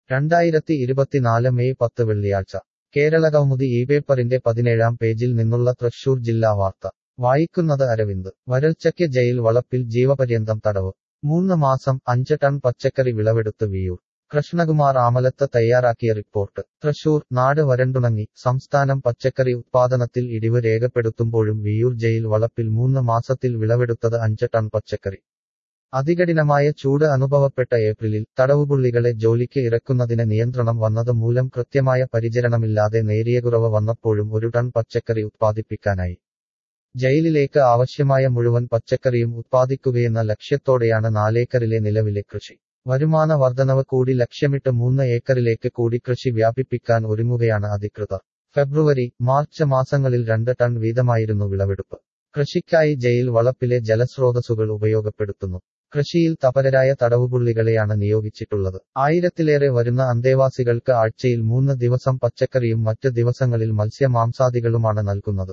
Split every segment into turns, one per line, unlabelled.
രണ്ടായിരത്തി ഇരുപത്തിനാല് മെയ് പത്ത് വെള്ളിയാഴ്ച കേരള കൗമുദി ഈ പേപ്പറിന്റെ പതിനേഴാം പേജിൽ നിന്നുള്ള തൃശൂർ ജില്ലാ വാർത്ത വായിക്കുന്നത് അരവിന്ദ് വരൾച്ചയ്ക്ക് ജയിൽ വളപ്പിൽ ജീവപര്യന്തം തടവ് മൂന്ന് മാസം അഞ്ച് ടൺ പച്ചക്കറി വിളവെടുത്ത് വിയൂർ കൃഷ്ണകുമാർ ആമലത്ത് തയ്യാറാക്കിയ റിപ്പോർട്ട് തൃശൂർ നാട് വരണ്ടുണങ്ങി സംസ്ഥാനം പച്ചക്കറി ഉത്പാദനത്തിൽ ഇടിവ് രേഖപ്പെടുത്തുമ്പോഴും വിയൂർ ജയിൽ വളപ്പിൽ മൂന്ന് മാസത്തിൽ വിളവെടുത്തത് അഞ്ച് ടൺ പച്ചക്കറി അതികഠിനമായ ചൂട് അനുഭവപ്പെട്ട ഏപ്രിലിൽ തടവുപുള്ളികളെ ജോലിക്ക് ഇറക്കുന്നതിന് നിയന്ത്രണം വന്നത് മൂലം കൃത്യമായ പരിചരണമില്ലാതെ നേരിയ കുറവ് വന്നപ്പോഴും ഒരു ടൺ പച്ചക്കറി ഉത്പാദിപ്പിക്കാനായി ജയിലിലേക്ക് ആവശ്യമായ മുഴുവൻ പച്ചക്കറിയും ഉത്പാദിക്കുകയെന്ന ലക്ഷ്യത്തോടെയാണ് നാലേക്കറിലെ നിലവിലെ കൃഷി വരുമാന വർധനവ് കൂടി ലക്ഷ്യമിട്ട് മൂന്ന് ഏക്കറിലേക്ക് കൂടി കൃഷി വ്യാപിപ്പിക്കാൻ ഒരുങ്ങുകയാണ് അധികൃതർ ഫെബ്രുവരി മാർച്ച് മാസങ്ങളിൽ രണ്ട് ടൺ വീതമായിരുന്നു വിളവെടുപ്പ് കൃഷിക്കായി ജയിൽ വളപ്പിലെ ജലസ്രോതസ്സുകൾ ഉപയോഗപ്പെടുത്തുന്നു കൃഷിയിൽ തപരരായ തടവുപുള്ളികളെയാണ് നിയോഗിച്ചിട്ടുള്ളത് ആയിരത്തിലേറെ വരുന്ന അന്തേവാസികൾക്ക് ആഴ്ചയിൽ മൂന്ന് ദിവസം പച്ചക്കറിയും മറ്റ് ദിവസങ്ങളിൽ മത്സ്യമാംസാദികളുമാണ് നൽകുന്നത്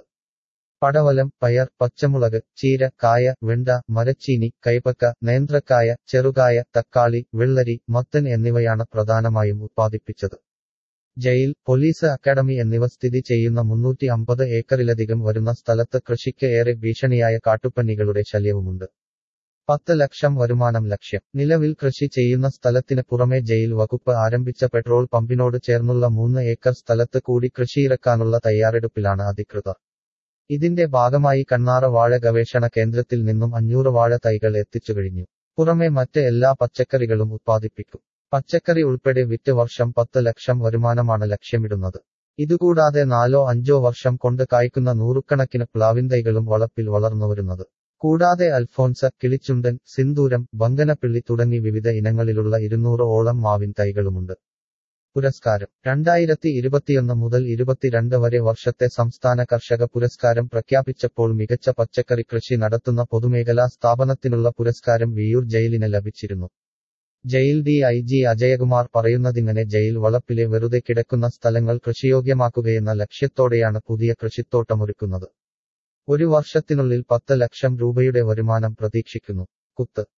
പടവലം പയർ പച്ചമുളക് ചീര കായ വെണ്ട മരച്ചീനി കൈപ്പക്ക നേന്ത്രക്കായ ചെറുകായ തക്കാളി വെള്ളരി മത്തൻ എന്നിവയാണ് പ്രധാനമായും ഉത്പാദിപ്പിച്ചത് ജയിൽ പോലീസ് അക്കാദമി എന്നിവ സ്ഥിതി ചെയ്യുന്ന മുന്നൂറ്റി അമ്പത് ഏക്കറിലധികം വരുന്ന സ്ഥലത്ത് കൃഷിക്ക് ഏറെ ഭീഷണിയായ കാട്ടുപന്നികളുടെ ശല്യവുമുണ്ട് പത്ത് ലക്ഷം വരുമാനം ലക്ഷ്യം നിലവിൽ കൃഷി ചെയ്യുന്ന സ്ഥലത്തിന് പുറമെ ജയിൽ വകുപ്പ് ആരംഭിച്ച പെട്രോൾ പമ്പിനോട് ചേർന്നുള്ള മൂന്ന് ഏക്കർ സ്ഥലത്ത് കൂടി കൃഷിയിറക്കാനുള്ള തയ്യാറെടുപ്പിലാണ് അധികൃതർ ഇതിന്റെ ഭാഗമായി കണ്ണാറ വാഴ ഗവേഷണ കേന്ദ്രത്തിൽ നിന്നും അഞ്ഞൂറ് വാഴ തൈകൾ എത്തിച്ചു കഴിഞ്ഞു പുറമെ മറ്റ് എല്ലാ പച്ചക്കറികളും ഉത്പാദിപ്പിക്കും പച്ചക്കറി ഉൾപ്പെടെ വിറ്റ് വർഷം പത്ത് ലക്ഷം വരുമാനമാണ് ലക്ഷ്യമിടുന്നത് ഇതുകൂടാതെ നാലോ അഞ്ചോ വർഷം കൊണ്ട് കായ്ക്കുന്ന നൂറുകണക്കിന് പ്ലാവിൻ തൈകളും വളപ്പിൽ വളർന്നുവരുന്നത് കൂടാതെ അൽഫോൻസ കിളിച്ചുണ്ടൻ സിന്ദൂരം ബങ്കനപ്പിള്ളി തുടങ്ങി വിവിധ ഇനങ്ങളിലുള്ള ഇരുന്നൂറ് ഓളം മാവിൻ തൈകളുമുണ്ട് പുരസ്കാരം രണ്ടായിരത്തി ഇരുപത്തിയൊന്ന് മുതൽ ഇരുപത്തിരണ്ട് വരെ വർഷത്തെ സംസ്ഥാന കർഷക പുരസ്കാരം പ്രഖ്യാപിച്ചപ്പോൾ മികച്ച പച്ചക്കറി കൃഷി നടത്തുന്ന പൊതുമേഖലാ സ്ഥാപനത്തിനുള്ള പുരസ്കാരം വിയൂർ ജയിലിന് ലഭിച്ചിരുന്നു jail D I G Ajayakumar പറയുന്നതിങ്ങനെ ജയിൽ വളപ്പിലെ വെറുതെ കിടക്കുന്ന സ്ഥലങ്ങൾ കൃഷിയോഗ്യമാക്കുകയെന്ന ലക്ഷ്യത്തോടെയാണ് പുതിയ കൃഷിത്തോട്ടമൊരുക്കുന്നത് ഒരു വർഷത്തിനുള്ളിൽ പത്ത് ലക്ഷം രൂപയുടെ വരുമാനം പ്രതീക്ഷിക്കുന്നു കുത്ത്